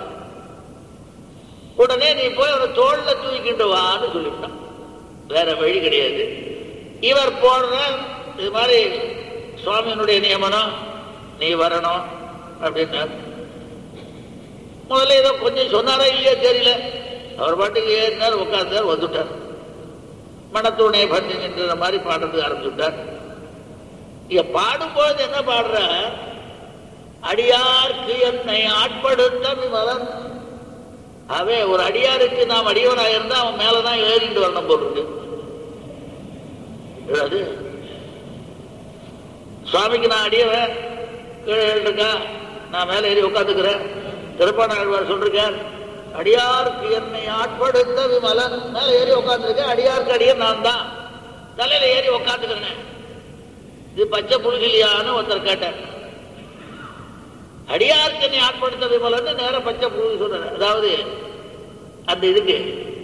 உடனே நீ போய் ஒரு தோல்ல தூக்கிட்டு வான்னு சொல்லிவிட்டான் வேற வழி கிடையாது இவர் போடுற இது மாதிரி சுவாமியினுடைய நியமனம் நீ வரணும் அப்படின்னார் முதல்ல ஏதோ கொஞ்சம் சொன்னாரா இல்லையா தெரியல அவர் பாட்டுக்கு ஏறினார் உட்கார்ந்தார் வந்துட்டார் மனத்துணை பந்தி நின்ற மாதிரி பாடுறதுக்கு ஆரம்பிச்சுட்டார் இங்க பாடும்போது என்ன பாடுற அடியார்க்கு என்னை ஆட்படுத்த விமலன் அவன் ஒரு அடியாருக்கு நாம் அடியவனாக இருந்தா அவன் மேலதான் ஏறிட்டு வரணும் போல் இருக்கு அது சுவாமிக்கு நான் அடியவன் கீழே இருக்கா நான் மேல ஏறி உட்காந்துக்கிறேன் திருப்பாணாழ்வார் சொல்றார் அடியாருக்கு என்னை ஆட்படுத்த விமலன் மேல ஏறி உட்காந்துருக்கேன் அடியாருக்கு அடியன் நான் தான் தலையில ஏறி உட்காந்துக்கிறேன் இது பச்சை புழுகிலியான்னு ஒருத்தர் கேட்டார் அடியாருக்கு என்னை ஆட்படுத்த விமலன் நேர பச்சை புழுகி சொல்றாரு அதாவது அந்த இதுக்கு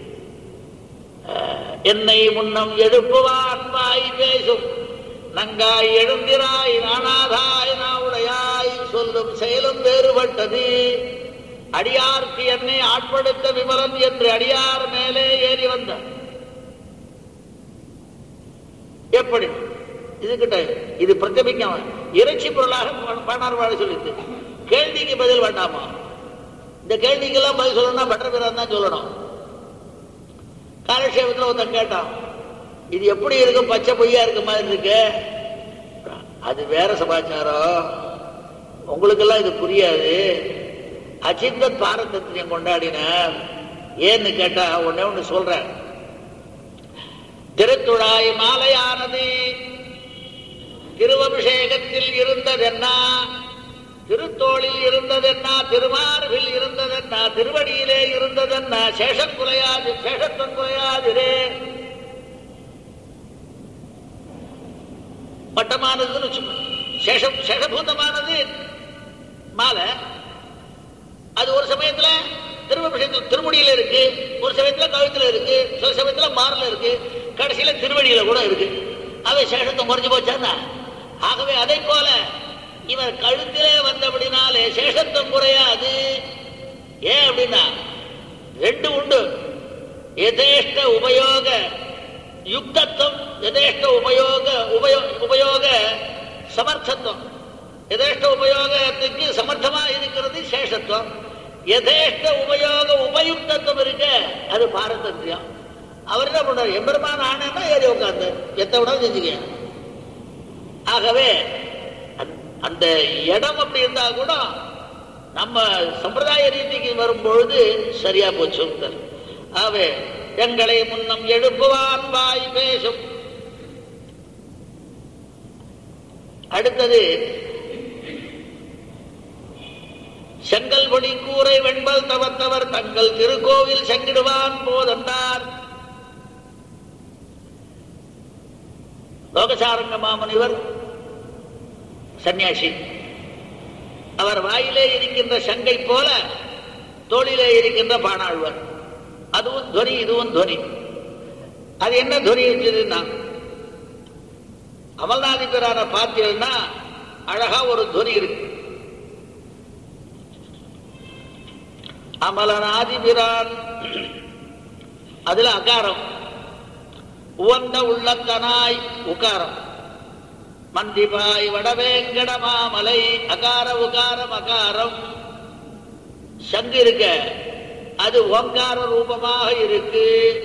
அஹ், என்னை முன்னம் எழுப்புவான் வாய் பேசும் நங்காய் எழுந்திராய் நானாதாய் நாவுடையாய் சொல்லும் செயலும் வேறுபட்டது அடியார்க்கு என்னை ஆட்படுத்த விமலன் என்று அடியார் மேலே ஏறி வந்தார் எப்படி இதுகிட்ட இது பிரதிபிக்கம் இறைச்சி பொருளாக பாணார்வாழ சொல்லிட்டு கேள்விக்கு பதில் வேண்டாமா இந்த கேள்விக்கெல்லாம் பதில் சொல்லணும்னா பட்டர் தான் சொல்லணும் காலக்ஷேபத்தில் ஒருத்தன் கேட்டான் இது எப்படி இருக்கும் பச்சை பொய்யா இருக்க மாதிரி இருக்கு அது வேற சமாச்சாரம் உங்களுக்கெல்லாம் இது புரியாது அச்சிந்தத் பாரதத்தியம் கொண்டாடினார் ஏன்னு கேட்டா ஒண்ணே ஒண்ணு சொல்றேன் திருத்துழாய் மாலையானது திருவபிஷேகத்தில் இருந்ததென்னா திருத்தோளில் இருந்ததென்னா திருமார்பில் இருந்ததென்னா திருவடியிலே இருந்ததென்னா சேஷம் குலையாது சேஷத்துவம் குலையாதிரே பட்டமானதுன்னு வச்சுக்கோ சேஷம் சேஷபூதமானது மாலை அது ஒரு சமயத்துல திருவபிஷேகத்தில் திருமுடியில இருக்கு ஒரு சமயத்துல கழுத்துல இருக்கு சில சமயத்துல மாறல இருக்கு கடைசியில திருவடியில கூட இருக்கு அவை சேஷத்துவம் குறைஞ்சு போச்சான்னா ஆகவே அதை போல இவர் கழுத்திலே வந்தபடினாலே சேஷத்துவம் குறையாது ஏன் அப்படின்னா ரெண்டு உண்டு எதேஷ்ட உபயோக யுக்தத்துவம் எதேஷ்ட உபயோக உபயோ உபயோக சமர்த்தத்துவம் எதேஷ்ட உபயோகத்துக்கு சமர்த்தமா இருக்கிறது சேஷத்துவம் எதேஷ்ட உபயோக உபயுக்தத்துவம் இருக்கு அது பாரதந்திரியம் அவர் என்ன பண்றாரு எம்பெருமான ஆனா ஏறி உட்காந்து எத்த விடாலும் செஞ்சுக்க ஆகவே அந்த- அந்த இடம் அப்படி இருந்தா கூட நம்ம சம்பிரதாய ரீதிக்கு வரும்பொழுது சரியா போச்சு ஆகவே எங்களை முன்னம் எழுப்புவான் வாய் பேசும் அடுத்தது செங்கல் பொடி கூரை வெண்பல் தவத்தவர் தங்கள் திருக்கோவில் செங்கிடுவான் போதந்தார் லோகசாரங்க மாமுனிவர் சன்னியாசி அவர் வாயிலே இருக்கின்ற சங்கை போல தோளிலே இருக்கின்ற பாணாழ்வர் அதுவும் துவனி இதுவும் துவனி அது என்ன துவனி வச்சதுன்னா அமல்நாதி பிரான பார்த்தீங்கன்னா அழகா ஒரு துவனி இருக்கு அமலநாதி பிரான் அதுல அகாரம் உவந்த உள்ளத்தனாய் உகாரம் மந்திபாய் வடவேங்கட மாமலை அகார உகாரம் அகாரம் சங்கு இருக்க அது ஓங்கார ரூபமாக இருக்கு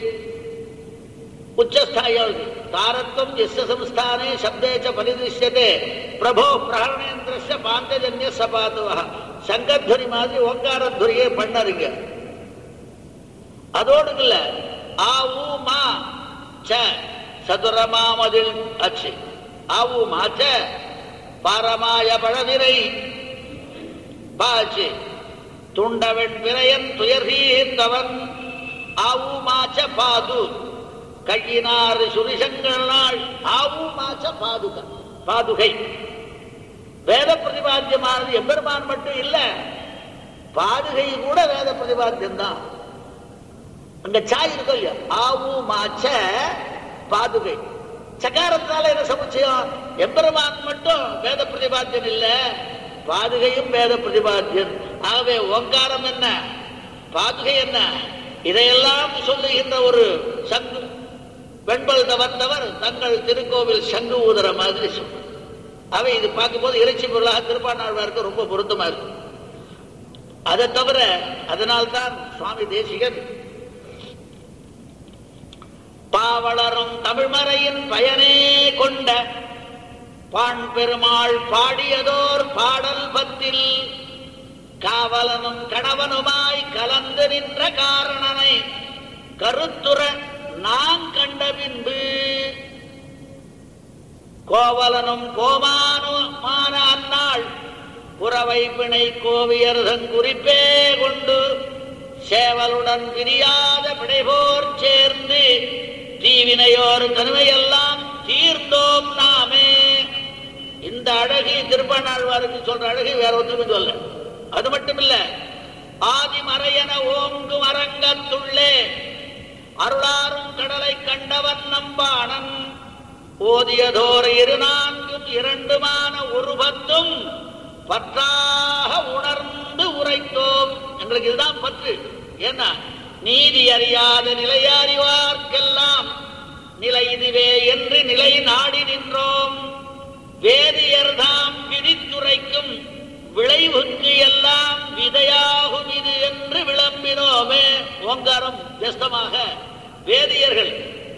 உச்சஸ்தாயம் இருக்கு தாரத்வம் எஸ்ய சம்ஸ்தானே சப்தேச்ச பரிதிருஷ்யதே பிரபோ பிரகரணேந்திரஸ்ய பாந்தஜன்ய சபாத்துவா சங்கத்வனி மாதிரி ஓங்காரத்வரியே பண்ணருங்க அதோடு இல்ல ஆ ஊ மா ச சதுரமாமதில் அச்சு ஆவு மாச்ச பாரமாய பழவிரை பாச்சு துண்டவன் விரையன் துயர்தீர்ந்தவன் ஆவு மாச்ச பாது கையினார் சுரிசங்கள் நாள் ஆவு மாச்ச பாதுக பாதுகை வேத பிரதிபாத்தியமானது எம்பெருமான் மட்டும் இல்ல பாதுகை கூட வேத பிரதிபாத்தியம் தான் அங்க சாய் இருக்கும் இல்லையா ஆவு மாச்ச பாதுகை சகாரத்தால என்ன சமுச்சயம் எம்பெருமான் மட்டும் வேத பிரதிபாத்தியம் இல்ல பாதுகையும் வேத பிரதிபாத்தியம் ஆகவே ஓங்காரம் என்ன பாதுகை என்ன இதையெல்லாம் சொல்லுகின்ற ஒரு சங்கு வெண்பல் தவர்ந்தவர் தங்கள் திருக்கோவில் சங்கு ஊதுற மாதிரி சொல்றார் அவை இது பார்க்கும்போது இறைச்சி பொருளாக திருப்பாணாழ்வாருக்கு ரொம்ப பொருத்தமா இருக்கும் அதை தவிர அதனால்தான் சுவாமி தேசிகன் பாவலரும் தமிழ்மறையின் பயனே கொண்ட பாண் பெருமாள் பாடியதோர் பாடல் பத்தில் காவலனும் கணவனுமாய் கலந்து நின்ற காரணனை கருத்துற நான் கண்ட பின்பு கோவலனும் கோமானுமான அந்நாள் புறவை பிணை கோவியர்தன் குறிப்பே கொண்டு சேவலுடன் பிரியாத பிடைபோர் சேர்ந்து தீவினையோர் தனிமையெல்லாம் தீர்ந்தோம் நாமே இந்த அழகு திருப்பநாழ்வாருக்கு சொல்ற அழகு வேற ஒன்றுமே சொல்ல அது மட்டும் இல்ல ஆதிமறையன ஓங்கும் அரங்கத்துள்ளே அருளாரும் கடலை கண்டவன் நம்பானன் ஓதியதோர் இரு நான்கும் இரண்டுமான உருவத்தும் பற்றாக உணர்ந்து உரைத்தோம் எங்களுக்கு இதுதான் பற்று ஏன்னா நீதி அறியாத நிலைய அறிவார்க்கெல்லாம் நிலை இதுவே என்று நிலை நாடி நின்றோம் வேதியர் தாம் விதித்துரைக்கும் விளைவுக்கு எல்லாம் விதையாகும் இது என்று விளம்பினோமே ஓங்காரம் வியஸ்தமாக வேதியர்கள்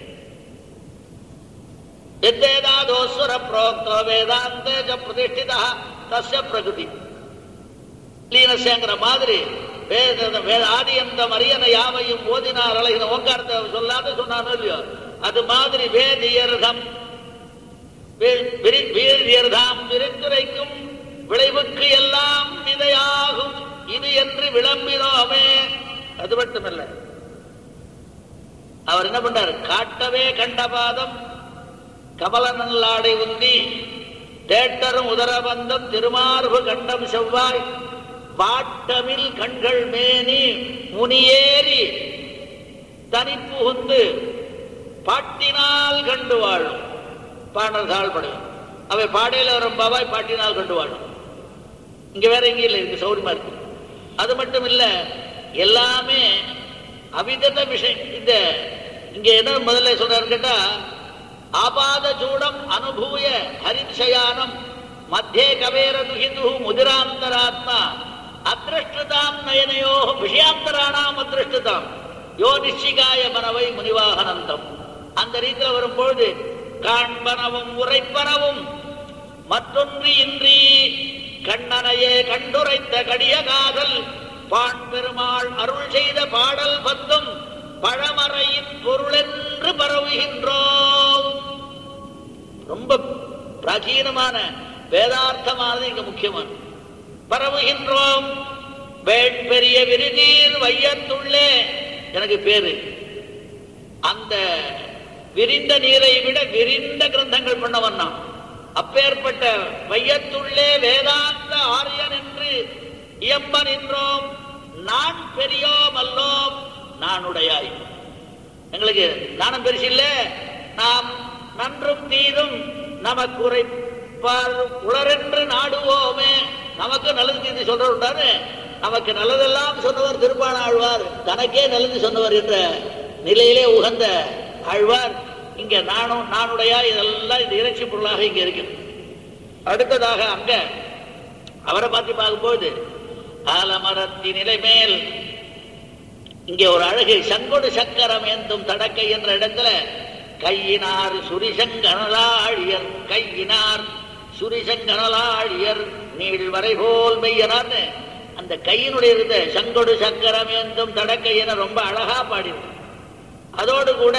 எத்தேதாதோஸ்வர புரோக்தோ வேதாந்தே ச பிரதிஷ்டிதா தஸ்ய பிரகிருதி லீனசேங்கிற மாதிரி வேத வேத ஆதியந்தம் அரியன யாவையும் ஓதினார் அழகின ஓங்காரத்தை சொல்லாத சொன்னானோ இல்லையோ அது மாதிரி வேதியர்தம் வீரியர்தாம் விரித்துரைக்கும் விளைவுக்கு எல்லாம் விதையாகும் இது என்று விளம்பினோமே அது மட்டுமல்ல அவர் என்ன பண்ணார் காட்டவே கண்டபாதம் கமல நல்லாடை உந்தி தேட்டரும் உதரபந்தம் திருமார்பு கண்டம் செவ்வாய் வாட்டமில் கண்கள் மேனி முனியேறி தனிப்புகுந்து பாட்டினால் கண்டு வாழும் பாடல் தாழ்படும் அவை பாடையில வரும் பாபாய் பாட்டினால் கண்டு வாழும் இங்க வேற எங்கேயும் இல்லை இருக்கு சௌரியமா இருக்கு அது மட்டும் இல்ல எல்லாமே அவிதத விஷயம் இந்த இங்க என்ன முதல்ல சொல்றாரு கேட்டா ஆபாத சூடம் அனுபூய ஹரிஷயானம் மத்தியே கவேர துகிது முதிராந்தராத்மா அத்ருஷ்டதாம் நயனையோ விஷயாந்தராணாம் அத்ருஷ்டதாம் யோ நிச்சிகாய மனவை முனிவாகனந்தம் அந்த ரீதியில் வரும்பொழுது காண்பனவும் உரைப்பனவும் மற்றொன்று இன்றி கண்ணனையே கண்டுரைத்த கடிய காதல் பாண் பெருமாள் அருள் செய்த பாடல் பத்தும் பழமறையின் பொருளென்று பரவுகின்றோம் ரொம்ப பிராச்சீனமான வேதார்த்தமானது இங்க முக்கியமான பரவுகின்றோம் பெரிய விருநீர் வையத்துள்ளே எனக்கு பேரு அந்த விரிந்த நீரை விட விரிந்த கிரந்தங்கள் பண்ணவன் நான் அப்பேற்பட்ட வையத்துள்ளே வேதாந்த ஆரியன் என்று இயம்ப நின்றோம் நான் பெரியோம் அல்லோம் நானுடையாய் எங்களுக்கு நானும் பெருசு இல்ல நாம் நன்றும் தீதும் நமக்கு உரைப்பார் உளரென்று நாடுவோமே நமக்கு நல்லது தீது சொல்றாரு நமக்கு நல்லதெல்லாம் சொன்னவர் திருப்பான ஆழ்வார் தனக்கே நல்லது சொன்னவர் என்ற நிலையிலே உகந்த ஆழ்வார் இங்க நானும் நானுடையா இதெல்லாம் இந்த இறைச்சி பொருளாக இங்க இருக்கு அடுத்ததாக அங்க அவரை பார்த்து பார்க்கும்போது ஆலமரத்தின் நிலை மேல் இங்கே ஒரு அழகு சங்கொடு சக்கரம் ஏந்தும் தடக்கை என்ற இடத்துல கையினார் சுரிசங்கனலாழியர் கையினார் சுரிசங்கனலாழியர் நீள் வரை போல் மெய்யனார்னு அந்த கையினுடைய இருந்த சங்கொடு சக்கரம் ஏந்தும் தடக்கை என ரொம்ப அழகா பாடினார் அதோடு கூட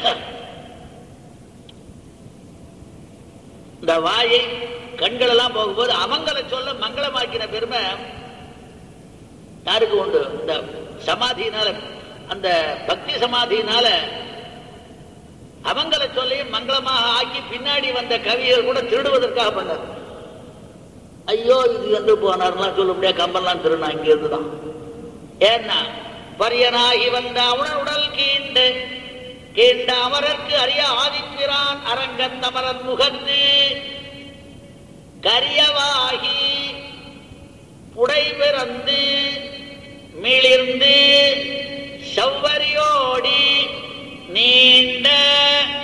இந்த வாயை கண்கள் எல்லாம் போகும்போது அமங்கல சொல்ல மங்களமாக்கின பெருமை யாருக்கு உண்டு இந்த சமாதியினால அந்த பக்தி சமாதியினால அவங்கள சொல்லையும் மங்களமாக ஆக்கி பின்னாடி வந்த கவிகள் கூட திருடுவதற்காக பண்ணார் ஐயோ இது என்று போனார்லாம் சொல்ல முடியாது கம்பெல்லாம் திருநா இங்க இருந்துதான் ஏன்னா பரியனாகி வந்த அவன உடல் கீண்டு கீண்ட அமரர்க்கு அறிய ஆதிப்பிரான் அரங்கன் அமரன் முகத்து கரியவாகி புடை பிறந்து மிளிர்ந்து செவ்வரியோடி நீண்ட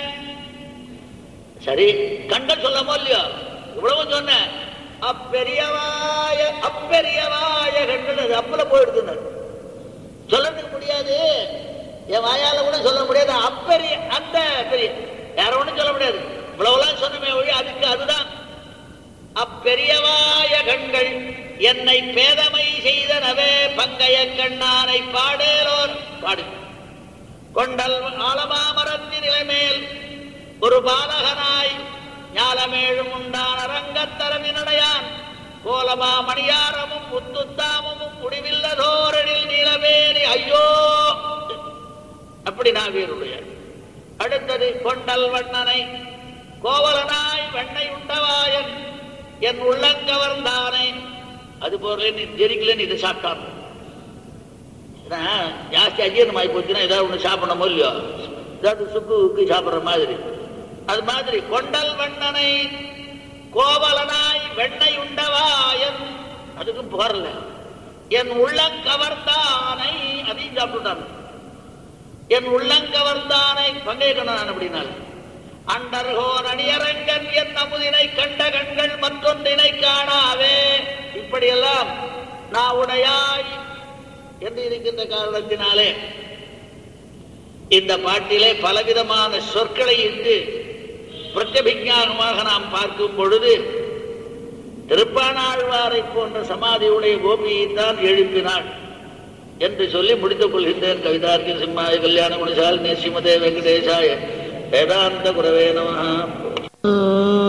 சரி கண்கள் சொல்லமோ இல்லையோ இவ்வளவு சொன்னேன் அப்பெரியவாய அப்பெரியவாய கண்கள் அது அப்பல போயிடுதுன்னு சொல்லறதுக்கு முடியாது என் வாயால கூட சொல்ல முடியாது அப்பெரிய அந்த பெரிய யார ஒண்ணும் சொல்ல முடியாது இவ்வளவுலாம் சொன்னமே ஒழி அதுக்கு அதுதான் அப்பெரியவாய கண்கள் என்னை பேதமை செய்தனவே பங்கைய கண்ணானை பாடேலோர் பாடு கொண்டல் ஆலமாமரத்தின் நிலைமேல் ஒரு பாலகனாய் ஞாலமேழும் உண்டான ரங்கத்தரவினடையான் கோலமா மணியாரமும் முத்துத்தாமமும் முடிவில்லதோரனில் நீலவேணி ஐயோ அப்படி நாவீருடைய அடுத்தது கொண்டல் வண்ணனை கோவலனாய் வெண்ணை உண்டவாயன் என் உள்ளங்கவர்ந்தானை அது போல நீ ஜெரிக்கலன்னு இதை சாப்பிட்டான் ஏன்னா, ஜாஸ்தி அஜீரணம் ஆகி போச்சுன்னா ஏதாவது ஒன்று சாப்பிடணுமோ இல்லையோ ஏதாவது சுக்கு உக்கு சாப்பிட்ற மாதிரி அது மாதிரி கொண்டல் வண்ணனை கோவலனாய் வெண்ணை உண்டவாயன் அதுக்கும் போறல என் உள்ளங்கவர்ந்தானை அதையும் சாப்பிட்டுட்டான் என் உள்ளங்கவர்ந்தானை பங்கைய கண்ணன் அப்படின்னால அண்டர்கோன் அணியரங்கன் என் அமுதினை கண்ட கண்கள் மற்றொன்றினை காணாவே இப்படியெல்லாம் நான் உடையாய் என்று இருக்கின்ற காரணத்தினாலே இந்த பாட்டிலே பலவிதமான சொற்களை இட்டு பிரத்யபிஞானமாக நாம் பார்க்கும் பொழுது திருப்பானாழ்வாரை போன்ற சமாதியுடைய கோபியைத்தான் எழுப்பினாள் என்று சொல்லி முடித்துக் கொள்கின்றேன் கவிதார்த்தி சிம்மாய கல்யாண குணசாலினி ஸ்ரீமதே வெங்கடேசாய வேதாந்த குரவே நம